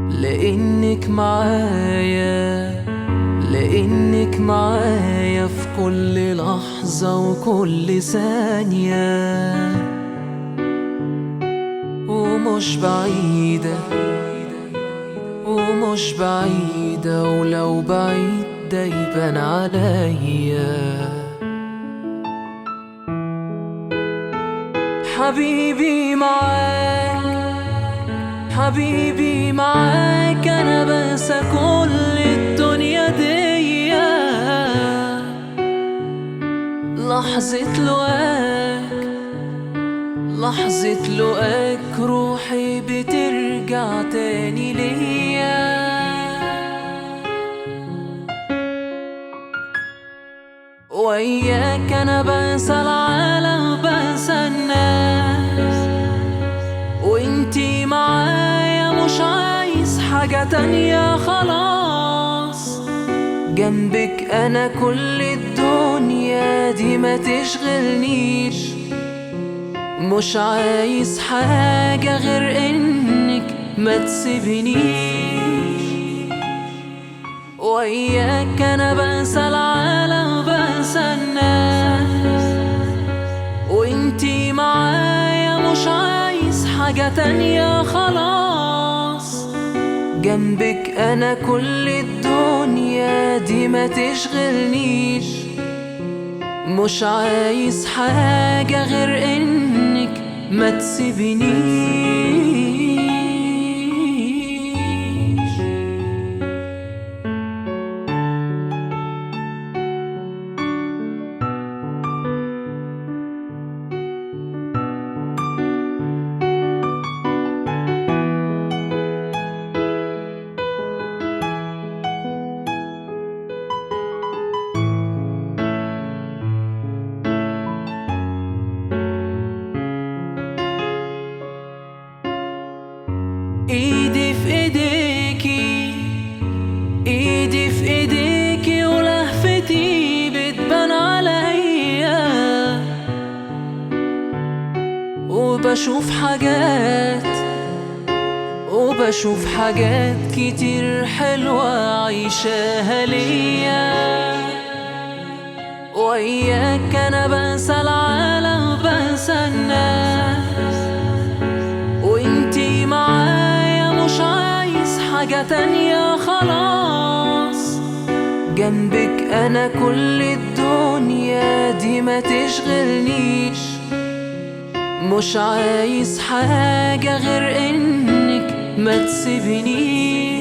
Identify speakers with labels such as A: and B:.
A: لانك معايا لانك معايا في كل لحظة وكل ثانية ومش بعيدة ومش بعيدة ولو بعيد ده يبان عليا حبيبي معاك حبيبي معاك انا بنسى كل الدنيا دي لحظة لقاك لحظة لقاك روحي بترجع تاني ليا وياك انا بنسى العالم بنسى الناس وانتي معايا مش عايز حاجة تانية خلاص جنبك انا كل الدنيا دي ما تشغلنيش مش عايز حاجة غير انك ما تسيبنيش وياك انا بنسى العالم بنسى الناس وانتي معايا مش عايز حاجة تانية خلاص جنبك انا كل الدنيا دي ما تشغلنيش مش عايز حاجة غير انك ما تسيبنيش ايدي في ايديكي ايدي في ايديكي ولهفتي بتبان عليا وبشوف حاجات وبشوف حاجات كتير حلوة عايشاها ليا وياك انا بنسى العالم بنسى الناس وانتي معايا مش عايز حاجة تانية خلاص جنبك انا كل الدنيا دي ما تشغلنيش مش عايز حاجة غير انك ما تسيبنيش